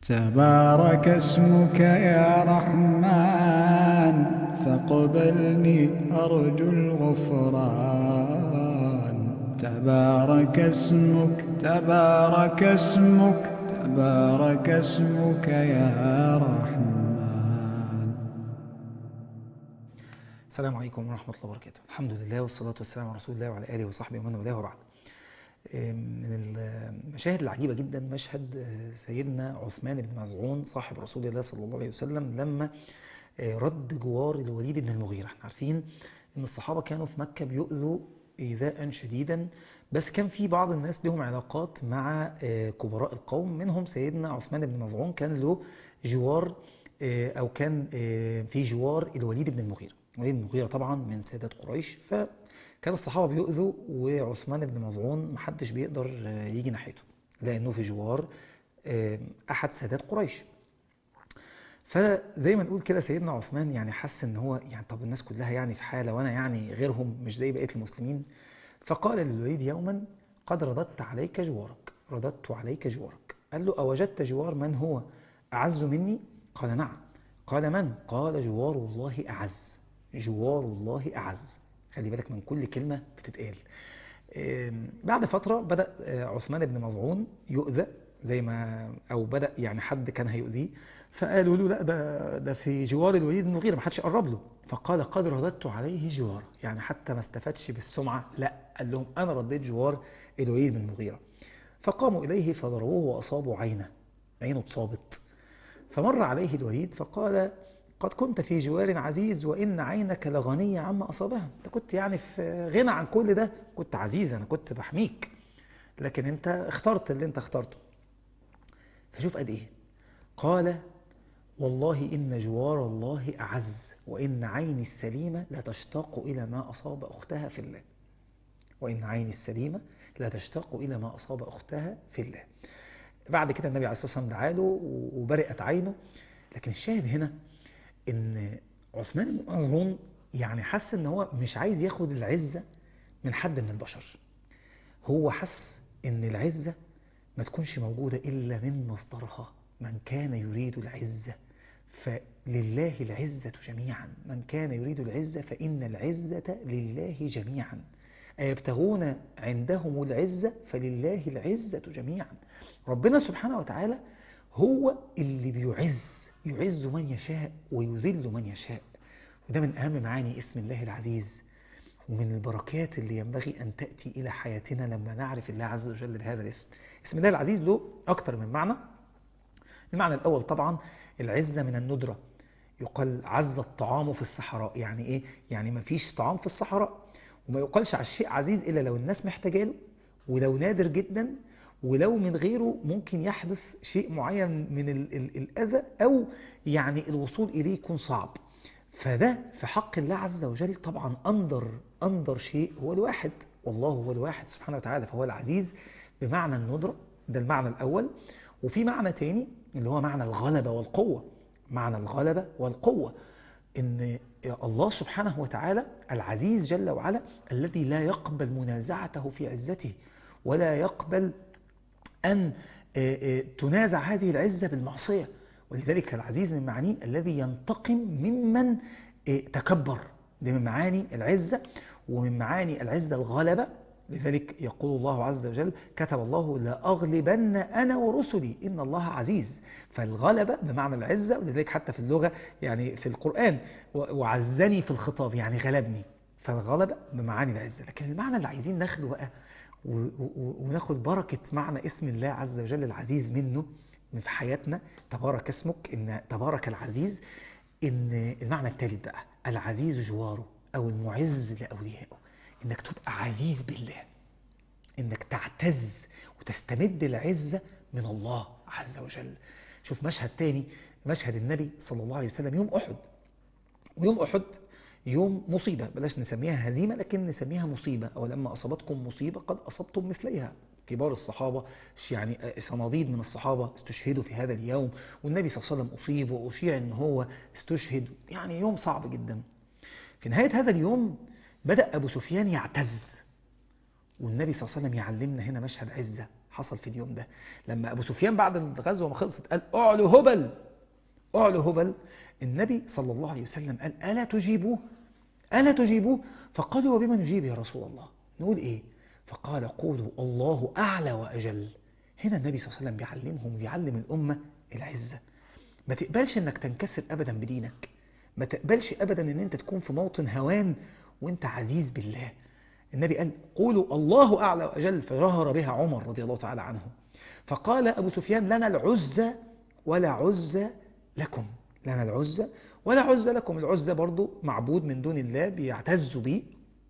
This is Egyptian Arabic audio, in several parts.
تبارك اسمك يا رحمن فاقبلني أرجو الغفران تبارك اسمك تبارك اسمك تبارك اسمك يا رحمن السلام عليكم ورحمة الله وبركاته الحمد لله والصلاة والسلام على رسول الله وعلى آله وصحبه ومن والاه وبعد من المشاهد العجيبة جدا مشهد سيدنا عثمان بن مزعون صاحب رسول الله صلى الله عليه وسلم لما رد جوار الوليد بن المغيرة احنا عارفين ان الصحابة كانوا في مكة بيؤذوا إيذاء شديدا بس كان في بعض الناس لهم علاقات مع كبراء القوم منهم سيدنا عثمان بن مزعون كان له جوار أو كان في جوار الوليد بن المغيرة الوليد بن المغيرة طبعا من سادات قريش فكان الصحابة بيؤذوا وعثمان بن مزعون محدش بيقدر يجي ناحيته لأنه في جوار أحد سادات قريش فزي ما نقول كده سيدنا عثمان يعني حس ان هو يعني طب الناس كلها يعني في حالة وانا يعني غيرهم مش زي بقية المسلمين فقال للوليد يوما قد رددت عليك جوارك رددت عليك جوارك قال له أوجدت جوار من هو أعز مني قال نعم قال من قال جوار الله أعز جوار الله أعز خلي بالك من كل كلمة بتتقال بعد فترة بدأ عثمان بن مظعون يؤذى زي ما أو بدأ يعني حد كان هيؤذيه فقالوا له لا ده, ده في جوار الوليد بن المغيرة ما حدش قرب له فقال قد رددت عليه جوار يعني حتى ما استفادش بالسمعة لا قال لهم أنا رديت جوار الوليد بن المغيرة فقاموا إليه فضربوه وأصابوا عينه عينه اتصابت فمر عليه الوليد فقال قد كنت في جوار عزيز وإن عينك لغنية عما أصابها أنت كنت يعني في غنى عن كل ده كنت عزيز أنا كنت بحميك لكن أنت اخترت اللي أنت اخترته فشوف قد إيه قال والله إن جوار الله أعز وإن عيني السليمة لا تشتاق إلى ما أصاب أختها في الله وإن عيني السليمة لا تشتاق إلى ما أصاب أختها في الله بعد كده النبي عليه الصلاة والسلام دعا له وبرئت عينه لكن الشاهد هنا ان عثمان بن مظعون يعني حس ان هو مش عايز ياخد العزة من حد من البشر هو حس ان العزة ما تكونش موجودة إلا من مصدرها من كان يريد العزة فلله العزة جميعا من كان يريد العزة فإن العزة لله جميعا أيبتغون عندهم العزة فلله العزة جميعا ربنا سبحانه وتعالى هو اللي بيعز يعز من يشاء ويذل من يشاء وده من أهم معاني اسم الله العزيز ومن البركات اللي ينبغي أن تأتي إلى حياتنا لما نعرف الله عز وجل بهذا الاسم اسم الله العزيز له أكتر من معنى المعنى الأول طبعا العزة من الندرة يقال عز الطعام في الصحراء يعني إيه؟ يعني ما فيش طعام في الصحراء وما يقالش على الشيء عزيز إلا لو الناس محتاجه له ولو نادر جدا ولو من غيره ممكن يحدث شيء معين من ال ال الأذى أو يعني الوصول إليه يكون صعب فده في حق الله عز وجل طبعا أندر, أندر شيء هو الواحد والله هو الواحد سبحانه وتعالى فهو العزيز بمعنى الندرة ده المعنى الأول وفي معنى تاني اللي هو معنى الغلبة والقوة معنى الغلبة والقوة إن الله سبحانه وتعالى العزيز جل وعلا الذي لا يقبل منازعته في عزته ولا يقبل أن تنازع هذه العزة بالمعصية ولذلك العزيز من معانيه الذي ينتقم ممن تكبر دي من معاني العزة ومن معاني العزة الغلبة لذلك يقول الله عز وجل كتب الله لا أغلبن أنا ورسلي إن الله عزيز فالغلبة بمعنى العزة ولذلك حتى في اللغة يعني في القرآن وعزني في الخطاب يعني غلبني فالغلبة بمعاني العزة لكن المعنى اللي عايزين ناخده بقى وناخد بركة معنى اسم الله عز وجل العزيز منه في حياتنا تبارك اسمك إن تبارك العزيز إن المعنى الثالث بقى العزيز جواره أو المعز لأوليائه إنك تبقى عزيز بالله إنك تعتز وتستمد العزة من الله عز وجل شوف مشهد تاني مشهد النبي صلى الله عليه وسلم يوم أحد ويوم أحد يوم مصيبة بلاش نسميها هزيمة لكن نسميها مصيبة أو لما أصابتكم مصيبة قد أصبتم مثليها كبار الصحابة يعني صناديد من الصحابة استشهدوا في هذا اليوم والنبي صلى الله عليه وسلم أصيب وأشيع أن هو استشهد يعني يوم صعب جدا في نهاية هذا اليوم بدأ أبو سفيان يعتز والنبي صلى الله عليه وسلم يعلمنا هنا مشهد عزة حصل في اليوم ده لما أبو سفيان بعد الغزوة ما خلصت قال أعلو هبل أعلو هبل النبي صلى الله عليه وسلم قال ألا تجيبوه ألا تجيبوه فقالوا وبما نجيب يا رسول الله نقول إيه فقال قولوا الله أعلى وأجل هنا النبي صلى الله عليه وسلم بيعلمهم وبيعلم الأمة العزة ما تقبلش انك تنكسر ابدا بدينك ما تقبلش ابدا ان انت تكون في موطن هوان وانت عزيز بالله النبي قال قولوا الله اعلى واجل فجهر بها عمر رضي الله تعالى عنه فقال ابو سفيان لنا العزة ولا عزة لكم لنا العزة ولا عزة لكم العزة برضو معبود من دون الله بيعتزوا به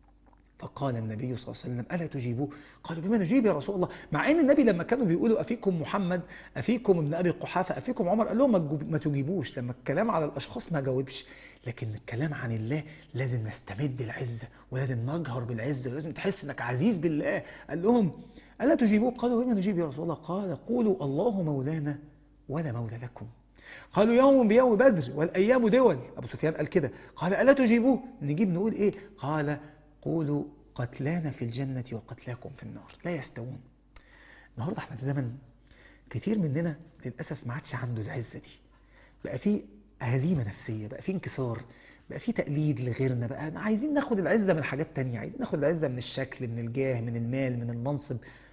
فقال النبي صلى الله عليه وسلم ألا تجيبوه قالوا بما نجيب يا رسول الله مع أن النبي لما كانوا بيقولوا أفيكم محمد أفيكم ابن أبي قحافة أفيكم عمر قال لهم ما تجيبوش لما الكلام على الأشخاص ما جاوبش لكن الكلام عن الله لازم نستمد العزة ولازم نجهر بالعزة ولازم تحس أنك عزيز بالله قال لهم ألا تجيبوه قالوا بما نجيب يا رسول الله قال قولوا الله مولانا ولا مولى لكم قالوا يوم بيوم بدر والأيام دول أبو سفيان قال كده قال ألا تجيبوه نجيب نقول إيه قال قولوا قتلانا في الجنة وقتلاكم في النار لا يستوون النهاردة احنا في زمن كتير مننا للأسف ما عادش عنده العزة دي بقى في هزيمة نفسية بقى في انكسار بقى في تقليد لغيرنا بقى عايزين ناخد العزة من حاجات تانية عايزين ناخد العزة من الشكل من الجاه من المال من المنصب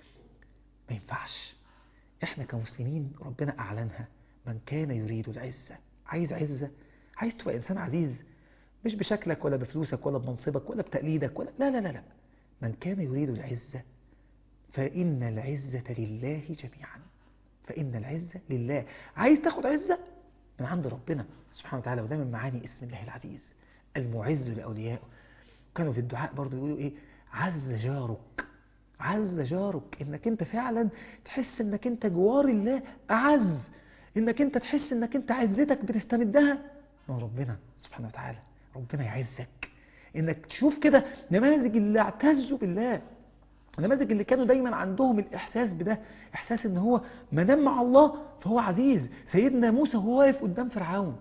ما ينفعش احنا كمسلمين ربنا أعلنها من كان يريد العزة عايز عزة عايز تبقى إنسان عزيز مش بشكلك ولا بفلوسك ولا بمنصبك ولا بتقليدك ولا لا لا لا لا من كان يريد العزة فإن العزة لله جميعا فإن العزة لله عايز تاخد عزة من عند ربنا سبحانه وتعالى وده من معاني اسم الله العزيز المعز لأوليائه كانوا في الدعاء برضو يقولوا إيه عز جارك عز جارك إنك أنت فعلا تحس إنك أنت جوار الله أعز إنك أنت تحس إنك أنت عزتك بتستمدها من ربنا سبحانه وتعالى ربنا يعزك انك تشوف كده نماذج اللي اعتزوا بالله النماذج اللي كانوا دايما عندهم الاحساس بده احساس ان هو ما دام مع الله فهو عزيز سيدنا موسى وهو واقف قدام فرعون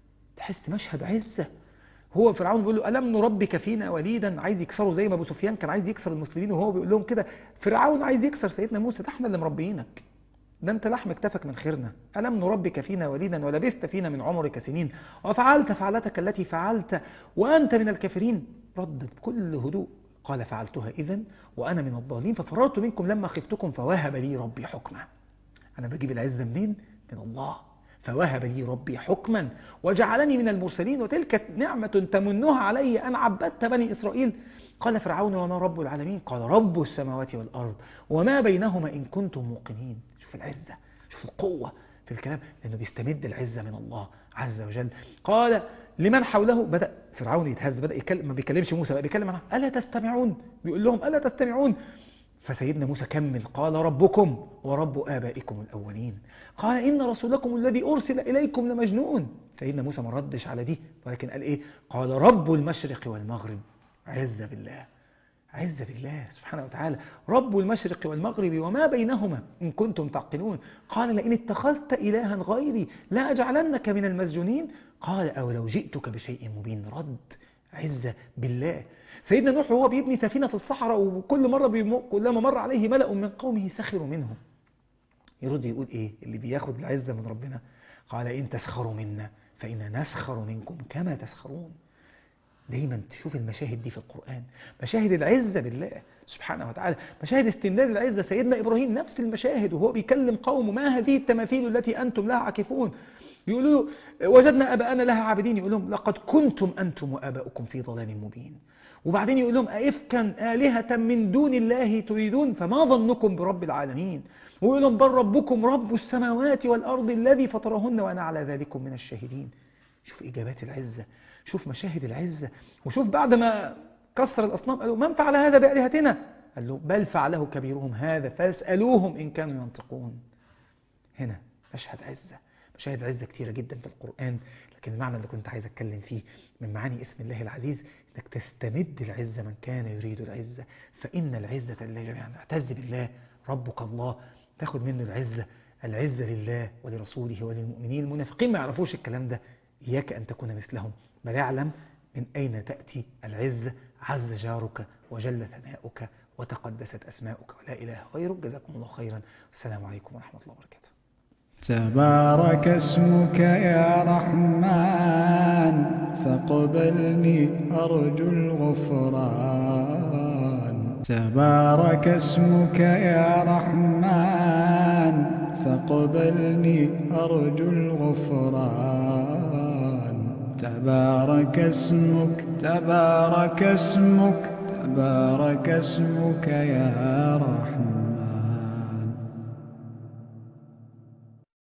تحس مشهد عزه هو فرعون بيقول له الم نربك فينا وليدا عايز يكسره زي ما ابو سفيان كان عايز يكسر المسلمين وهو بيقول لهم كده فرعون عايز يكسر سيدنا موسى ده احنا اللي مربيينك ده انت لحم اكتفك من خيرنا ألم نربك فينا وليدا ولبثت فينا من عمرك سنين وفعلت فعلتك التي فعلت وأنت من الكافرين رد بكل هدوء قال فعلتها إذا وأنا من الضالين ففررت منكم لما خفتكم فوهب لي ربي حكما أنا بجيب العزة منين؟ من الله فوهب لي ربي حكما وجعلني من المرسلين وتلك نعمة تمنها علي أن عبدت بني إسرائيل قال فرعون وما رب العالمين قال رب السماوات والأرض وما بينهما إن كنتم موقنين شوف العزة شوف القوة في الكلام لأنه بيستمد العزة من الله عز وجل قال لمن حوله بدأ فرعون يتهز بدأ يتكلم ما بيكلمش موسى بقى بيكلم عنه ألا تستمعون بيقول لهم ألا تستمعون فسيدنا موسى كمل قال ربكم ورب آبائكم الأولين قال إن رسولكم الذي أرسل إليكم لمجنون سيدنا موسى ما ردش على دي ولكن قال إيه قال رب المشرق والمغرب عز بالله عز بالله سبحانه وتعالى رب المشرق والمغرب وما بينهما إن كنتم تعقلون قال لئن اتخذت إلها غيري لا أجعلنك من المسجونين قال أو لو جئتك بشيء مبين رد عزة بالله سيدنا نوح وهو بيبني سفينة في الصحراء وكل مرة بيم... كلما مر عليه ملأ من قومه سخروا منه يرد يقول إيه اللي بياخد العزة من ربنا قال إن تسخروا منا فإنا نسخر منكم كما تسخرون دايما تشوف المشاهد دي في القرآن مشاهد العزة بالله سبحانه وتعالى مشاهد استمداد العزة سيدنا إبراهيم نفس المشاهد وهو بيكلم قومه ما هذه التماثيل التي أنتم لها عاكفون يقولوا وجدنا أباءنا لها عابدين يقول لهم لقد كنتم أنتم وآباؤكم في ضلال مبين وبعدين يقول لهم أئفكا آلهة من دون الله تريدون فما ظنكم برب العالمين ويقول لهم بل ربكم رب السماوات والأرض الذي فطرهن وأنا على ذلكم من الشاهدين شوف إجابات العزة شوف مشاهد العزة وشوف بعد ما كسر الأصنام قالوا من فعل هذا بآلهتنا قال له بل فعله كبيرهم هذا فاسألوهم إن كانوا ينطقون هنا مشهد عزة مشاهد عزة كتيرة جدا في القرآن لكن المعنى اللي كنت عايز أتكلم فيه من معاني اسم الله العزيز إنك تستمد العزة من كان يريد العزة فإن العزة لله جميعا اعتز بالله ربك الله تاخد منه العزة العزة لله ولرسوله وللمؤمنين المنافقين ما يعرفوش الكلام ده إياك أن تكون مثلهم بل اعلم من أين تأتي العزة عز جارك وجل ثناؤك وتقدست أسماؤك ولا إله غيرك جزاكم الله خيرا السلام عليكم ورحمة الله وبركاته تبارك اسمك يا رحمن فاقبلني أرجو الغفران تبارك اسمك يا رحمن فاقبلني أرجو الغفران تبارك اسمك تبارك اسمك تبارك اسمك يا رحمن